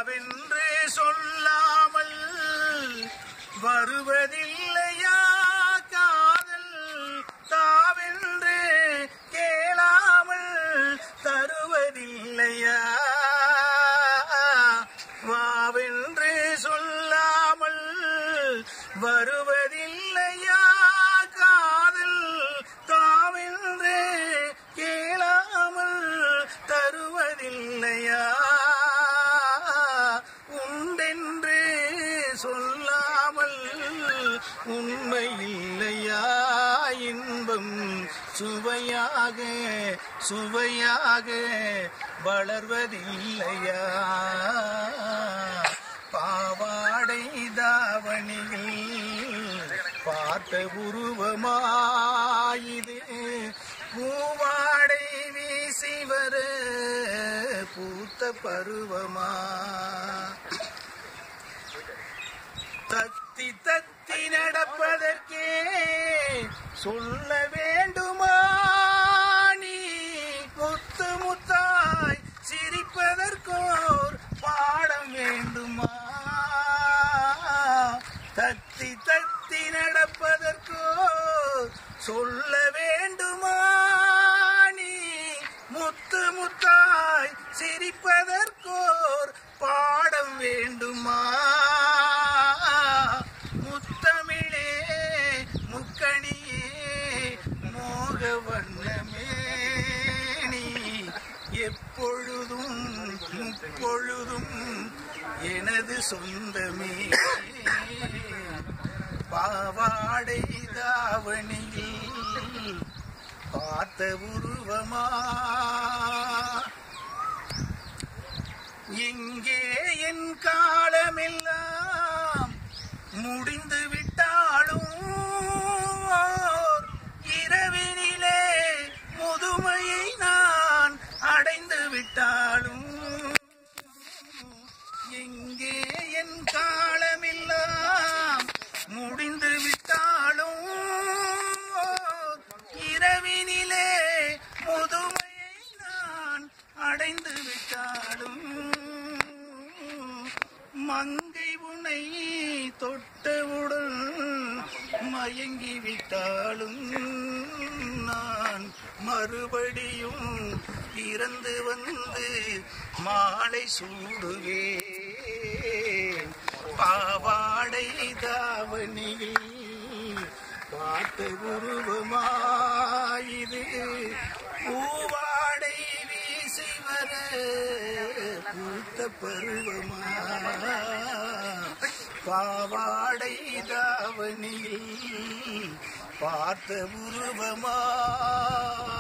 வாவென்று சொல்லாமல் வருவதில்லையா காதல் தாவென்று கேளாமல் தருவதில்லையா வாவென்று சொல்லாமல் வருவதில்லையா காதல் தாவென்று கேளாமல் தருவதில்லையா உண்டென்று சொல்லாமல் உண்மை இல்லையா இன்பம் சுவையாக சுவையாக வளர்வதில்லையா பாவாடை தாவணியில் பார்த்த உருவமாயிது பூவாடை வீசி வர பூத்த பருவமா தத்தி தத்தி நடப்பதற்கே சொல்ல வேண்டுமா நீ முத்து முத்தாய் சிரிப்பதற்கோர் பாடம் வேண்டுமா தத்தி தத்தி நடப்பதற்கோ சொல்ல வேண்டுமா நீ முத்து முத்தாய் சிரிப்பதற்கோர் பாடம் வேண்டுமா முத்தமிழே முக்கணியே மோக வண்ணமே நீ எப்பொழுதும் முப்பொழுதும் எனது சொந்தமே பாவாடை தாவணியில் பார்த்த உருவமா எங்கே என் காலமெல்லாம் முடிந்து விட்டாலும் ஓர் இரவினிலே முதுமையை நான் அடைந்து விட்டாலும் எங்கே என் காலமெல்லாம் முடிந்து விட்டாலும் ஓர் இரவினிலே முதுமையை நான் அடைந்து விட்டாலும் மங்கை உனை தொட்டவுடன் மயங்கி விட்டாலும் நான் மறுபடியும் இறந்து வந்து மாலை சூடுவேன் பாவாடை தாவணியில் பார்த்த உருவமாயிது பூவாடை வீசி வர பூத்த பருவமா பாவாடை தாவணியில் பார்த்த உருவமா